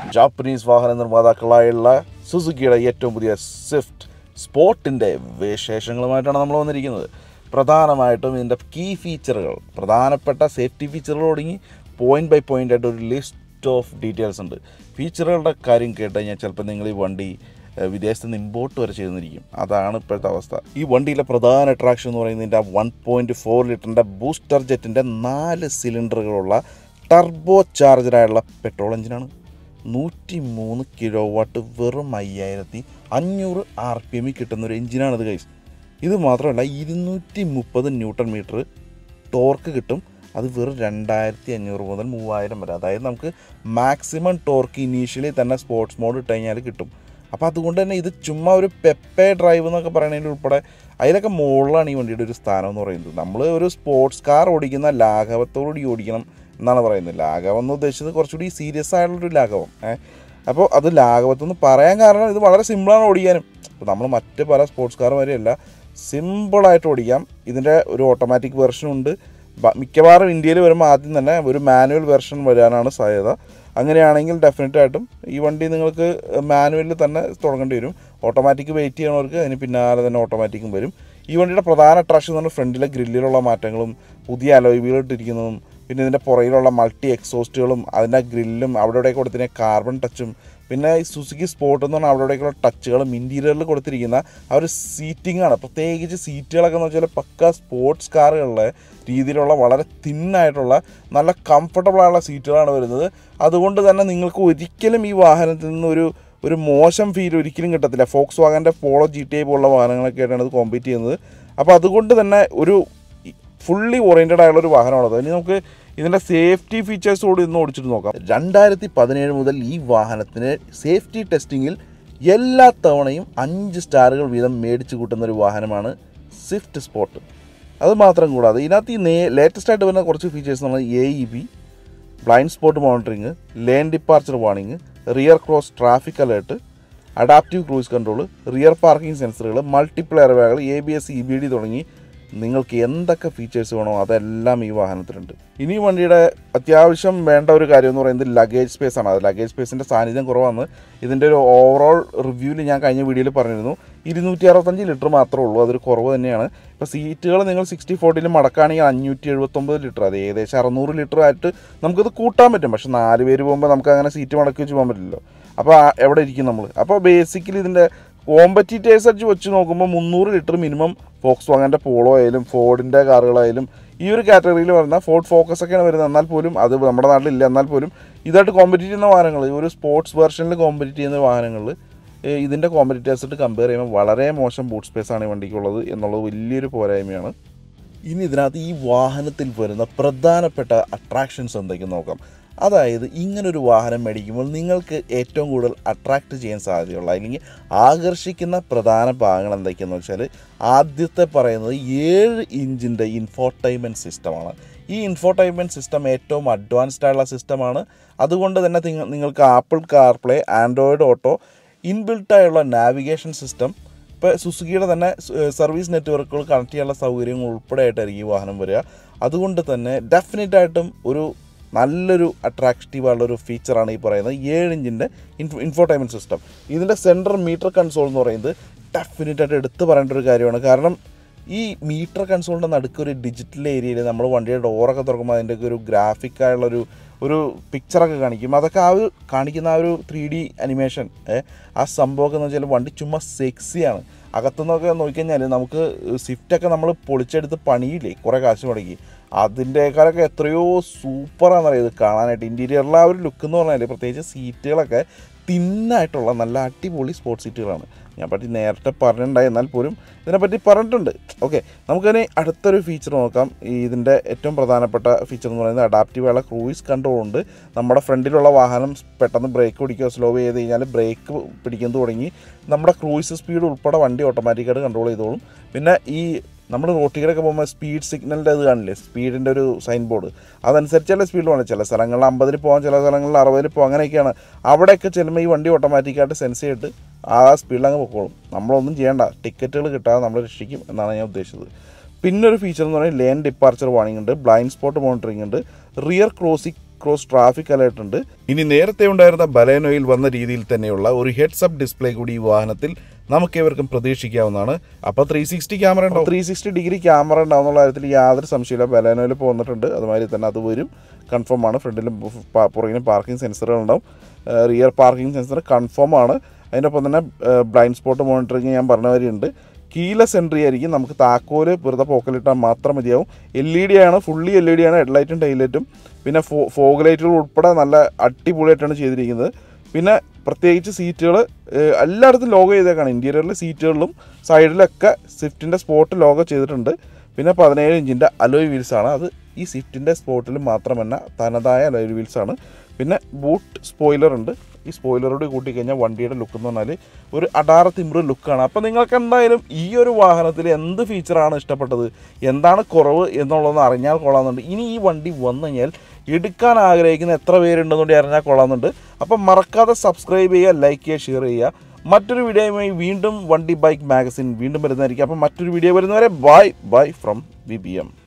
Japanese വാഹന നിർമ്മാതാക്കളായുള്ള സുസുക്കിയുടെ ഏറ്റവും പുതിയ സ്വിഫ്റ്റ് സ്പോർട്ടിൻ്റെ വിശേഷങ്ങളുമായിട്ടാണ് നമ്മൾ വന്നിരിക്കുന്നത് പ്രധാനമായിട്ടും ഇതിൻ്റെ കീ ഫീച്ചറുകൾ പ്രധാനപ്പെട്ട സേഫ്റ്റി ഫീച്ചറുകൾ തുടങ്ങി പോയിന്റ് ബൈ പോയിന്റ് ആയിട്ട് ഒരു ലിസ്റ്റ് ഓഫ് ഡീറ്റെയിൽസ് ഉണ്ട് ഫീച്ചറുകളുടെ കാര്യം കേട്ട് കഴിഞ്ഞാൽ ചിലപ്പോൾ നിങ്ങൾ ഈ വണ്ടി ഏഹ്, വിദേശത്ത് നിന്ന് ഇമ്പോർട്ട് വരെ ചെയ്തിരിക്കും അതാണ് ഇപ്പോഴത്തെ അവസ്ഥ ഈ വണ്ടിയിലെ പ്രധാന അട്രാക്ഷൻ എന്ന് പറയുന്നത് ഇതിൻ്റെ വൺ പോയിൻറ്റ് ഫോർ ലിറ്ററിൻ്റെ ബൂസ്റ്റർ ജെറ്റിൻ്റെ നാല് സിലിണ്ടറുകളുള്ള ടർബോ ചാർജറായുള്ള പെട്രോൾ എഞ്ചിനാണ് നൂറ്റി മൂന്ന് കിലോ വാട്ട് വെറും അയ്യായിരത്തി അഞ്ഞൂറ് ആർ പി എമ്മിൽ കിട്ടുന്ന ഒരു എഞ്ചിനാണിത് കൈസ് ഇത് മാത്രമല്ല ഇരുന്നൂറ്റി മുപ്പത് ന്യൂട്ടൺ മീറ്റർ ടോർക്ക് കിട്ടും അത് വെറും രണ്ടായിരത്തി അഞ്ഞൂറ് മുതൽ മൂവായിരം വരെ അതായത് നമുക്ക് മാക്സിമം ടോർക്ക് ഇനീഷ്യലി തന്നെ സ്പോർട്സ് മോഡ് ഇട്ട് കഴിഞ്ഞാൽ കിട്ടും അപ്പോൾ അതുകൊണ്ട് തന്നെ ഇത് ചുമ്മാ ഒരു പെപ്പെ ഡ്രൈവ് എന്നൊക്കെ പറയുന്നതിൽ ഉൾപ്പെടെ അതിലൊക്കെ മുകളിലാണ് ഈ വണ്ടിയുടെ ഒരു സ്ഥാനം എന്ന് പറയുന്നത് നമ്മൾ ഒരു സ്പോർട്സ് കാർ ഓടിക്കുന്ന ലാഘവത്തോടുകൂടി ഓടിക്കണം എന്നാണ് പറയുന്നത് ലാഘവം എന്ന് ഉദ്ദേശിച്ചത് കുറച്ചുകൂടി സീരിയസ് ആയിട്ടുള്ളൊരു ലാഘവം ഏഹ് അപ്പോൾ അത് ലാഘവത്തെന്ന് പറയാൻ കാരണം ഇത് വളരെ സിമ്പിളാണ് ഓടിക്കാനും ഇപ്പോൾ നമ്മൾ മറ്റ് പല സ്പോർട്സ് കാർ വരെയല്ല സിമ്പിളായിട്ട് ഓടിക്കാം ഇതിൻ്റെ ഒരു ഓട്ടോമാറ്റിക് വെർഷൻ ഉണ്ട് ബ- മിക്കവാറും ഇന്ത്യയിൽ വരുമ്പോൾ ആദ്യം തന്നെ ഒരു മാനുവൽ വെർഷൻ വരാനാണ് സാധ്യത അങ്ങനെയാണെങ്കിൽ ഡെഫിനറ്റ് ആയിട്ടും ഈ വണ്ടി നിങ്ങൾക്ക് മാനുവലിൽ തന്നെ തുടങ്ങേണ്ടി വരും ഓട്ടോമാറ്റിക് വെയിറ്റ് ചെയ്യണവർക്ക് അതിന് പിന്നാലെ തന്നെ ഓട്ടോമാറ്റിക്കും വരും ഈ വണ്ടിയുടെ പ്രധാന അട്രാക്ഷൻ എന്ന് പറഞ്ഞാൽ ഫ്രണ്ടിലെ ഗ്രില്ലിലുള്ള മാറ്റങ്ങളും പുതിയ അലോയ് വീൽ ഇട്ടിരിക്കുന്നതും പിന്നെ ഇതിൻ്റെ പുറകിലുള്ള മൾട്ടി എക്സോസ്റ്റുകളും അതിൻ്റെ ഗ്രില്ലും അവിടെ ഇവിടെയൊക്കെ കൊടുത്തിരിക്കുന്ന കാർബൺ ടച്ചും പിന്നെ ഈ സുസുക്കി സ്പോർട്ട് എന്ന് പറഞ്ഞാൽ അവിടെ ഇവിടെയൊക്കെയുള്ള ടച്ചുകളും ഇൻറ്റീരിയറിൽ കൊടുത്തിരിക്കുന്ന ആ ഒരു സീറ്റിംഗ് ആണ് പ്രത്യേകിച്ച് സീറ്റുകളൊക്കെ എന്ന് വെച്ചാൽ പക്ക സ്പോർട്സ് കാറുകളിലെ രീതിയിലുള്ള വളരെ തിന്നായിട്ടുള്ള നല്ല കംഫർട്ടബിൾ ആയുള്ള സീറ്റുകളാണ് വരുന്നത് അതുകൊണ്ട് തന്നെ നിങ്ങൾക്ക് ഒരിക്കലും ഈ വാഹനത്തിൽ നിന്ന് ഒരു ഒരു മോശം ഫീൽ ഒരിക്കലും കിട്ടത്തില്ല ഫോക്സ് വാഗൻ്റെ പോളോ ജി ടി ഐ പോലുള്ള വാഹനങ്ങളൊക്കെ ആയിട്ടാണ് ഇത് കോമ്പീറ്റ് ചെയ്യുന്നത് അപ്പോൾ അതുകൊണ്ട് തന്നെ ഒരു ഫുള്ളി ഓറിയൻറ്റഡ് ആയുള്ള ഒരു വാഹനമാണത് ഇനി നമുക്ക് ഇതിൻ്റെ സേഫ്റ്റി ഫീച്ചേഴ്സ് കൂടി ഇന്ന് ഓടിച്ചിട്ട് നോക്കാം രണ്ടായിരത്തി പതിനേഴ് മുതൽ ഈ വാഹനത്തിന് സേഫ്റ്റി ടെസ്റ്റിങ്ങിൽ എല്ലാ തവണയും അഞ്ച് സ്റ്റാറുകൾ വീതം മേടിച്ച് കൂട്ടുന്ന ഒരു വാഹനമാണ് സ്വിഫ്റ്റ് സ്പോട്ട് അത് മാത്രം കൂടാതെ ഇതിനകത്ത് ഈ നേ ലേറ്റസ്റ്റ് ആയിട്ട് വരുന്ന കുറച്ച് ഫീച്ചേഴ്സ് എന്ന് പറഞ്ഞാൽ A E B blind spot monitoring lane departure warning rear cross traffic alert adaptive cruise control rear parking സെൻസറുകൾ മൾട്ടിപ്ലെയർ വേകൾ A B S E B D തുടങ്ങി നിങ്ങൾക്ക് എന്തൊക്കെ ഫീച്ചേഴ്സ് വേണോ അതെല്ലാം ഈ വാഹനത്തിലുണ്ട് ഇനി ഈ വണ്ടിയുടെ അത്യാവശ്യം വേണ്ട ഒരു കാര്യം എന്ന് പറയുന്നത് ലഗേജ് സ്പേസ് ആണ് അത് ലഗേജ് സ്പേസിൻ്റെ സാന്നിധ്യം കുറവാണ് ഇതിൻ്റെ ഒരു ഓവറോൾ റിവ്യൂവിൽ ഞാൻ കഴിഞ്ഞ വീഡിയോയിൽ പറഞ്ഞിരുന്നു ഇരുന്നൂറ്റി അറുപത്തഞ്ച് ലിറ്റർ മാത്രമേ ഉള്ളൂ അതൊരു കുറവ് തന്നെയാണ് ഇപ്പോൾ സീറ്റുകൾ നിങ്ങൾ സിക്സ്റ്റി ഫോർട്ടിയിൽ മടക്കുകയാണെങ്കിൽ അഞ്ഞൂറ്റി എഴുപത്തൊമ്പത് ലിറ്റർ അത് ഏകദേശം അറുന്നൂറ് ലിറ്റർ ആയിട്ട് നമുക്കത് കൂട്ടാൻ പറ്റും പക്ഷേ നാല് പേര് പോകുമ്പോൾ നമുക്ക് അങ്ങനെ സീറ്റ് മടക്കി വെച്ച് പോകാൻ പറ്റില്ലല്ലോ അപ്പോൾ ആ- എവിടെ ഇരിക്കും നമ്മൾ അപ്പോൾ ബേസിക്കലി ഇതിൻ്റെ കോമ്പറ്റീറ്റേഴ്സ് അടിച്ച് വെച്ച് നോക്കുമ്പോൾ മുന്നൂറ് ലിറ്റർ മിനിമം ഫോക്സ് വാങ്ങൻ്റെ പോളോ ആയാലും ഫോർഡിൻ്റെ കാറുകളായാലും ഈ ഒരു കാറ്റഗറിയിൽ വരുന്ന ഫോർഡ് ഫോക്കസ് ഒക്കെയാണ് വരുന്നത് എന്നാൽ പോലും അത് നമ്മുടെ നാട്ടിലില്ല എന്നാൽ പോലും ഇതായിട്ട് കോമ്പറ്റീറ്റ് ചെയ്യുന്ന വാഹനങ്ങൾ ഒരു സ്പോർട്സ് വെർഷനിൽ കോമ്പറ്റീറ്റ് ചെയ്യുന്ന വാഹനങ്ങളിൽ ഇതിൻ്റെ കോമ്പറ്റീറ്റേഴ്സായിട്ട് കമ്പയർ ചെയ്യുമ്പോൾ വളരെ മോശം ബൂട്ട് സ്പേസ് ആണ് ഈ വണ്ടിക്കുള്ളത് എന്നുള്ളത് വലിയൊരു പോരായ്മയാണ് ഇനി ഇതിനകത്ത് ഈ വാഹനത്തിൽ വരുന്ന പ്രധാനപ്പെട്ട അട്രാക്ഷൻസ് എന്തൊക്കെയെന്ന് നോക്കാം അതായത് ഇങ്ങനൊരു വാഹനം മേടിക്കുമ്പോൾ നിങ്ങൾക്ക് ഏറ്റവും കൂടുതൽ അട്രാക്റ്റ് ചെയ്യാൻ സാധ്യതയുള്ള അല്ലെങ്കിൽ ആകർഷിക്കുന്ന പ്രധാന ഭാഗങ്ങൾ എന്തൊക്കെയെന്ന് വെച്ചാൽ ആദ്യത്തെ പറയുന്നത് ഏഴ് ഇഞ്ചിൻ്റെ ഇൻഫോർടൈൻമെൻറ്റ് സിസ്റ്റമാണ് ഈ ഇൻഫോർടൈൻമെൻറ്റ് സിസ്റ്റം ഏറ്റവും അഡ്വാൻസ്ഡ് ആയുള്ള സിസ്റ്റമാണ് അതുകൊണ്ട് തന്നെ നിങ്ങ- നിങ്ങൾക്ക് ആപ്പിൾ കാർപ്ലേ ആൻഡ്രോയിഡ് ഓട്ടോ ഇൻബിൽട്ടായുള്ള നാവിഗേഷൻ സിസ്റ്റം ഇപ്പോൾ സുസുക്കിയുടെ തന്നെ സർവീസ് നെറ്റ്വർക്കുകൾ കണക്ട് ചെയ്യാനുള്ള സൗകര്യങ്ങൾ ഉൾപ്പെടെ ആയിട്ടായിരിക്കും ഈ വാഹനം വരിക അതുകൊണ്ട് തന്നെ ഡെഫിനറ്റ് ആയിട്ടും ഒരു നല്ലൊരു അട്രാക്റ്റീവ് ആയുള്ള ഒരു ഫീച്ചറാണ് ഈ പറയുന്നത് ഏഴ് ഇഞ്ചിൻ്റെ ഇൻഫോ ഇൻഫോർടൈൻമെൻറ്റ് സിസ്റ്റം ഇതിൻ്റെ സെൻട്രൽ മീറ്റർ കൺസോൾ എന്ന് പറയുന്നത് ഡെഫിനറ്റ് ആയിട്ട് എടുത്തു പറയേണ്ട ഒരു കാര്യമാണ് കാരണം ഈ മീറ്റർ കൺസോളിൻ്റെ നടുക്ക് ഒരു ഡിജിറ്റൽ ഏരിയയിൽ നമ്മൾ വണ്ടിയുടെ ഡോറൊക്കെ തുറക്കുമ്പോൾ അതിൻ്റെയൊക്കെ ഒരു ഗ്രാഫിക്കായുള്ളൊരു ഒരു പിക്ചറൊക്കെ കാണിക്കും അതൊക്കെ ആ ഒരു കാണിക്കുന്ന ആ ഒരു ത്രീ ഡി അനിമേഷൻ ആ സംഭവമൊക്കെ എന്ന് വെച്ചാൽ വണ്ടി ചുമ്മാ സെക്സിയാണ് അകത്തുനിന്നൊക്കെ നോക്കിക്കഴിഞ്ഞാൽ നമുക്ക് സ്വിഫ്റ്റൊക്കെ നമ്മൾ പൊളിച്ചെടുത്ത് പണിയില്ലേ കുറേ കാശ് മുടക്കി അതിൻ്റെക്കാളൊക്കെ എത്രയോ സൂപ്പറാണെന്ന് ഇത് കാണാനായിട്ട് ഇൻറ്റീരിയറിലെ ആ ഒരു ലുക്ക് എന്ന് പറഞ്ഞാൽ പ്രത്യേകിച്ച് സീറ്റുകളൊക്കെ തിന്നായിട്ടുള്ള നല്ല അടിപൊളി സ്പോർട്സ് സീറ്റുകളാണ് ഞാൻ പറ്റി നേരത്തെ പറഞ്ഞിട്ടുണ്ടായി എന്നാൽ പോലും ഇതിനെപ്പറ്റി പറഞ്ഞിട്ടുണ്ട് ഓക്കെ നമുക്കിനി അടുത്തൊരു ഫീച്ചർ നോക്കാം ഈ ഇതിൻ്റെ ഏറ്റവും പ്രധാനപ്പെട്ട ഫീച്ചർ എന്ന് പറയുന്നത് അഡാപ്റ്റീവ് ആയുള്ള ക്രൂയിസ് കൺട്രോൾ ഉണ്ട് നമ്മുടെ ഫ്രണ്ടിലുള്ള വാഹനം പെട്ടെന്ന് ബ്രേക്ക് പിടിക്കുകയോ സ്ലോ ചെയ്ത് കഴിഞ്ഞാൽ ബ്രേക്ക് പിടിക്കാൻ തുടങ്ങി നമ്മുടെ ക്രൂയിസ് സ്പീഡ് ഉൾപ്പെടെ വണ്ടി ഓട്ടോമാറ്റിക്കായിട്ട് കൺട്രോൾ ചെയ്തോളും പിന്നെ ഈ നമ്മൾ റോട്ടിലൊക്കെ പോകുമ്പോൾ സ്പീഡ് സിഗ്നലിൻ്റെ ഇത് കാണില്ലേ സ്പീഡിൻ്റെ ഒരു സൈൻ ബോർഡ് അതനുസരിച്ചല്ല സ്പീഡ് വേണം ചില സ്ഥലങ്ങളിൽ അമ്പതിൽ പോകാം ചില സ്ഥലങ്ങളിൽ അറുപതിൽ പോകാം അങ്ങനെയൊക്കെയാണ് അവിടെയൊക്കെ ചെല്ലുമ്പോൾ ഈ വണ്ടി ഓട്ടോമാറ്റിക്കായിട്ട് സെൻസ് ചെയ്തിട്ട് ആ സ്പീഡിൽ അങ്ങ് പൊക്കോളും നമ്മളൊന്നും ചെയ്യേണ്ട ടിക്കറ്റുകൾ കിട്ടാതെ നമ്മൾ രക്ഷിക്കും എന്നാണ് ഞാൻ ഉദ്ദേശിച്ചത് പിന്നെ ഒരു ഫീച്ചർ എന്ന് പറയുന്നത് ലേൻ ഡിപ്പാർച്ചർ വാണിംഗ് ഉണ്ട് ബ്ലൈൻഡ് സ്പോട്ട് മോണിറ്ററിംഗ് ഉണ്ട് റിയർ ക്രോസി ക്രോസ് ട്രാഫിക് അലേർട്ട് ഉണ്ട് ഇനി നേരത്തെ ഉണ്ടായിരുന്ന ബലേനോയിൽ വന്ന രീതിയിൽ തന്നെയുള്ള ഒരു ഹെഡ്സ് അപ്പ് ഡിസ്പ്ലേ കൂടി ഈ വാഹനത്തിൽ നമുക്ക് ഏവർക്കും പ്രതീക്ഷിക്കാവുന്നതാണ് അപ്പോൾ ത്രീ സിക്സ്റ്റി ക്യാമറ ഉണ്ടാവും ത്രീ സിക്സ്റ്റി ഡിഗ്രി ക്യാമറ ഉണ്ടാവുന്നുള്ള കാര്യത്തിൽ യാതൊരു സംശയമില്ല ബലേനോയിൽ പോന്നിട്ടുണ്ട് അതുമാതിരി തന്നെ അത് വരും കൺഫേം ആണ് ഫ്രണ്ടിലും പ- പുറകിലും പാർക്കിംഗ് സെൻസറുകൾ ഉണ്ടാവും റിയർ പാർക്കിംഗ് സെൻസർ കൺഫേം ആണ് അതിനൊപ്പം തന്നെ ബ്ലൈൻഡ് സ്പോട്ട് മോണിറ്ററിങ് ഞാൻ പറഞ്ഞ മാതിരി ഉണ്ട് കീലെസ് എൻട്രി ആയിരിക്കും നമുക്ക് താക്കോല് വെറുതെ പോക്കലിട്ടാൽ മാത്രം മതിയാവും എൽ ഇ ഡി ആണ് ഫുള്ളി എൽ ഇ ഡി ആണ് ഹെഡ്ലൈറ്റും ടൈലൈറ്റും പിന്നെ ഫോ ഫോഗ് ലൈറ്റുകൾ ഉൾപ്പെടെ നല്ല അടിപൊളിയായിട്ടാണ് ചെയ്തിരിക്കുന്നത് പിന്നെ പ്രത്യേകിച്ച് സീറ്റുകൾ എല്ലായിടത്തും ലോഗോ ചെയ്തേക്കാണ് ഇൻറ്റീരിയറിലെ സീറ്റുകളിലും സൈഡിലൊക്കെ സ്വിഫ്റ്റിൻ്റെ സ്പോട്ട് ലോഗോ ചെയ്തിട്ടുണ്ട് പിന്നെ പതിനേഴ് ഇഞ്ചിൻ്റെ അലോയ് വീൽസാണ് അത് ഈ സ്വിഫ്റ്റിൻ്റെ സ്പോട്ടിൽ മാത്രമല്ല തനതായ അലോയ് വീൽസാണ് പിന്നെ ബൂട്ട് സ്പോയിലർ ഉണ്ട് ഈ സ്പോയിലറോട് കൂട്ടിക്കഴിഞ്ഞാൽ വണ്ടിയുടെ ലുക്ക് എന്ന് പറഞ്ഞാൽ ഒരു അടാറ തിമ്ര ലുക്കാണ് അപ്പോൾ നിങ്ങൾക്ക് എന്തായാലും ഈ ഒരു വാഹനത്തിൽ എന്ത് ഫീച്ചറാണ് ഇഷ്ടപ്പെട്ടത് എന്താണ് കുറവ് എന്നുള്ളതെന്ന് അറിഞ്ഞാൽ കൊള്ളാമെന്നുണ്ട് ഇനി ഈ വണ്ടി വന്നു കഴിഞ്ഞാൽ എടുക്കാൻ ആഗ്രഹിക്കുന്ന എത്ര പേരുണ്ടെന്നുകൂടി അറിഞ്ഞാൽ കൊള്ളാമെന്നുണ്ട് അപ്പം മറക്കാതെ സബ്സ്ക്രൈബ് ചെയ്യുക ലൈക്ക് ചെയ്യുക ഷെയർ ചെയ്യുക മറ്റൊരു വീഡിയോയുമായി വീണ്ടും വണ്ടി ബൈക്ക് മാഗസിൻ വീണ്ടും വരുന്നതായിരിക്കും അപ്പം മറ്റൊരു വീഡിയോ വരുന്നവരെ bye bye from B B M